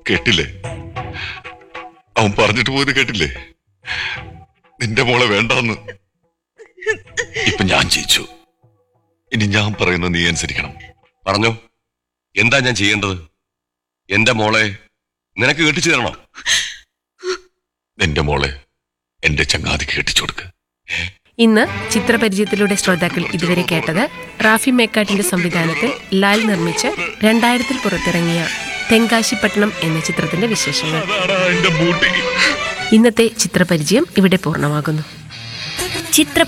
കേട്ടില്ലേ അവൻ പറഞ്ഞിട്ട് പോയത് കേട്ടില്ലേ നിന്റെ മോളെ വേണ്ടെന്ന് ഇപ്പൊ ഞാൻ ജയിച്ചു ഇനി ഞാൻ പറയുന്നത് നീ അനുസരിക്കണം പറഞ്ഞോ എന്താ ഞാൻ ചെയ്യേണ്ടത് എന്റെ മോളെ നിനക്ക് കെട്ടിച്ചു തരണോ നിന്റെ മോളെ എന്റെ ചങ്ങാതിക്ക് കെട്ടിച്ചു കൊടുക്ക് ഇന്ന് ചിത്രപരിചയത്തിലൂടെ ശ്രോതാക്കൾ ഇതുവരെ കേട്ടത് റാഫി മേക്കാട്ടിന്റെ സംവിധാനത്തിൽ ലാൽ നിർമ്മിച്ച് രണ്ടായിരത്തിൽ പുറത്തിറങ്ങിയ തെങ്കാശിപ്പട്ടണം എന്ന ചിത്രത്തിന്റെ വിശേഷങ്ങൾ എന്റെ ബൂട്ടി ഇന്നത്തെ ചിത്രപരിചയം ഇവിടെ പൂർണ്ണമാകുന്നു ചിത്ര